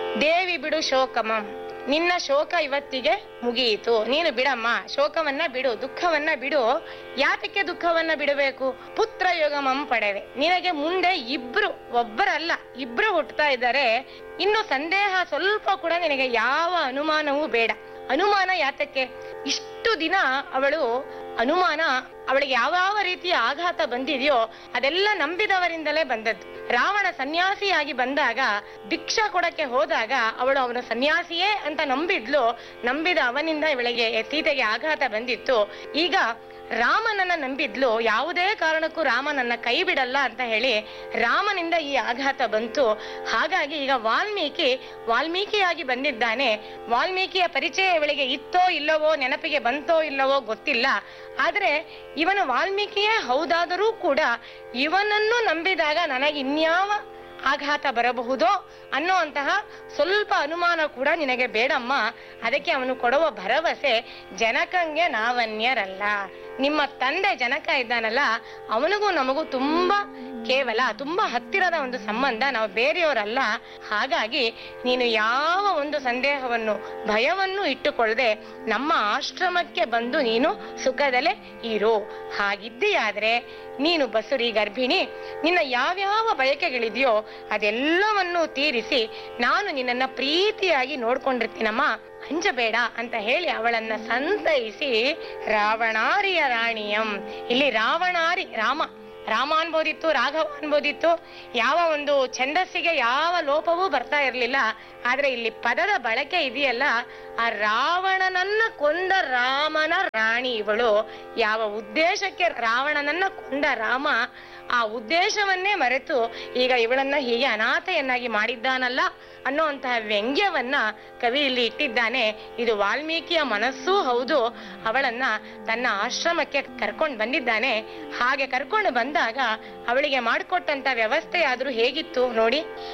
ದೇವಿ ಬಿಡು ಶೋಕಮಂ ನಿನ್ನ ಶೋಕ ಇವತ್ತಿಗೆ ಮುಗಿಯಿತು ನೀನು ಬಿಡಮ್ಮ ಶೋಕವನ್ನ ಬಿಡು ದುಃಖವನ್ನ ಬಿಡು ಯಾತಕ್ಕೆ ದುಃಖವನ್ನ ಬಿಡಬೇಕು ಪುತ್ರ ಯೋಗಮಂ ಪಡೆವೆ ನಿನಗೆ ಮುಂದೆ ಇಬ್ರು ಒಬ್ಬರಲ್ಲ ಇಬ್ರು ಹುಟ್ಟುತ್ತಾ ಇದ್ದಾರೆ ಇನ್ನು ಸಂದೇಹ ಸ್ವಲ್ಪ ಕೂಡ ನಿನಗೆ ಯಾವ ಅನುಮಾನವೂ ಬೇಡ ಅನುಮಾನ ಯಾತಕ್ಕೆ ಇಷ್ಟು ದಿನ ಅವಳು ಅನುಮಾನ ಅವಳಿಗೆ ಯಾವ ರೀತಿಯ ಆಘಾತ ಬಂದಿದೆಯೋ ಅದೆಲ್ಲ ನಂಬಿದವರಿಂದಲೇ ಬಂದದ್ದು ರಾವಣ ಸನ್ಯಾಸಿಯಾಗಿ ಬಂದಾಗ ಭಿಕ್ಷಾ ಕೊಡಕ್ಕೆ ಹೋದಾಗ ಅವಳು ಅವನು ಸನ್ಯಾಸಿಯೇ ಅಂತ ನಂಬಿದ್ಲು ನಂಬಿದ ಅವನಿಂದ ಇವಳಿಗೆ ಸೀತೆಗೆ ಆಘಾತ ಬಂದಿತ್ತು ಈಗ ರಾಮನನ್ನ ನಂಬಿದ್ಲು ಯಾವುದೇ ಕಾರಣಕ್ಕೂ ರಾಮ ನನ್ನ ಕೈ ಬಿಡಲ್ಲ ಅಂತ ಹೇಳಿ ರಾಮನಿಂದ ಈ ಆಘಾತ ಬಂತು ಹಾಗಾಗಿ ಈಗ ವಾಲ್ಮೀಕಿ ವಾಲ್ಮೀಕಿಯಾಗಿ ಬಂದಿದ್ದಾನೆ ವಾಲ್ಮೀಕಿಯ ಪರಿಚಯ ಇವಳಿಗೆ ಇತ್ತೋ ಇಲ್ಲವೋ ನೆನಪಿಗೆ ಬಂತೋ ಇಲ್ಲವೋ ಗೊತ್ತಿಲ್ಲ ಆದ್ರೆ ಇವನು ವಾಲ್ಮೀಕಿಯೇ ಹೌದಾದರೂ ಕೂಡ ಇವನನ್ನು ನಂಬಿದಾಗ ನನಗೆ ಇನ್ಯಾವ ಆಘಾತ ಬರಬಹುದೋ ಅನ್ನುವಂತಹ ಸ್ವಲ್ಪ ಅನುಮಾನ ಕೂಡ ನಿನಗೆ ಬೇಡಮ್ಮ ಅದಕ್ಕೆ ಅವನು ಕೊಡುವ ಭರವಸೆ ಜನಕಂಗೆ ನಾವನ್ಯರಲ್ಲ ನಿಮ್ಮ ತಂದೆ ಜನಕ ಇದ್ದಾನಲ್ಲ ಅವನಿಗೂ ನಮಗೂ ತುಂಬಾ ಕೇವಲ ತುಂಬಾ ಹತ್ತಿರದ ಒಂದು ಸಂಬಂಧ ನಾವು ಬೇರೆಯವರಲ್ಲ ಹಾಗಾಗಿ ನೀನು ಯಾವ ಒಂದು ಸಂದೇಹವನ್ನು ಭಯವನ್ನು ಇಟ್ಟುಕೊಳ್ಳದೆ ನಮ್ಮ ಆಶ್ರಮಕ್ಕೆ ಬಂದು ನೀನು ಸುಖದಲ್ಲೇ ಇರು ಹಾಗಿದ್ದೀಯಾದ್ರೆ ನೀನು ಬಸುರಿ ಗರ್ಭಿಣಿ ನಿನ್ನ ಯಾವ್ಯಾವ ಬಯಕೆಗಳಿದೆಯೋ ಅದೆಲ್ಲವನ್ನೂ ತೀರಿಸಿ ನಾನು ನಿನ್ನನ್ನ ಪ್ರೀತಿಯಾಗಿ ನೋಡ್ಕೊಂಡಿರ್ತೀನಮ್ಮ ಅಂಜಬೇಡ ಅಂತ ಹೇಳಿ ಅವಳನ್ನ ಸಂತೈಸಿ ರಾವಣಾರಿಯ ರಾಣಿಯಂ ಇಲ್ಲಿ ರಾವಣಾರಿ ರಾಮ ರಾಮ ಅನ್ಬೋದಿತ್ತು ರಾಘವ ಅನ್ಬೋದಿತ್ತು ಯಾವ ಒಂದು ಛಂದಸ್ಸಿಗೆ ಯಾವ ಲೋಪವೂ ಬರ್ತಾ ಇರ್ಲಿಲ್ಲ ಆದ್ರೆ ಇಲ್ಲಿ ಪದದ ಬಳಕೆ ಇದೆಯಲ್ಲ ಆ ರಾವಣನನ್ನ ಕೊಂದ ರಾಮನ ರಾಣಿ ಇವಳು ಯಾವ ಉದ್ದೇಶಕ್ಕೆ ರಾವಣನನ್ನ ಕೊಂದ ರಾಮ ಆ ಉದ್ದೇಶವನ್ನೇ ಮರೆತು ಈಗ ಇವಳನ್ನ ಹೀಗೆ ಅನಾಥೆಯನ್ನಾಗಿ ಮಾಡಿದ್ದಾನಲ್ಲ ಅನ್ನುವಂತಹ ವ್ಯಂಗ್ಯವನ್ನ ಕವಿ ಇಲ್ಲಿ ಇಟ್ಟಿದ್ದಾನೆ ಇದು ವಾಲ್ಮೀಕಿಯ ಮನಸ್ಸೂ ಹೌದು ಅವಳನ್ನ ತನ್ನ ಆಶ್ರಮಕ್ಕೆ ಕರ್ಕೊಂಡು ಬಂದಿದ್ದಾನೆ ಹಾಗೆ ಕರ್ಕೊಂಡು ಬಂದಾಗ ಅವಳಿಗೆ ಮಾಡಿಕೊಟ್ಟಂತ ವ್ಯವಸ್ಥೆ ಆದ್ರೂ ಹೇಗಿತ್ತು ನೋಡಿ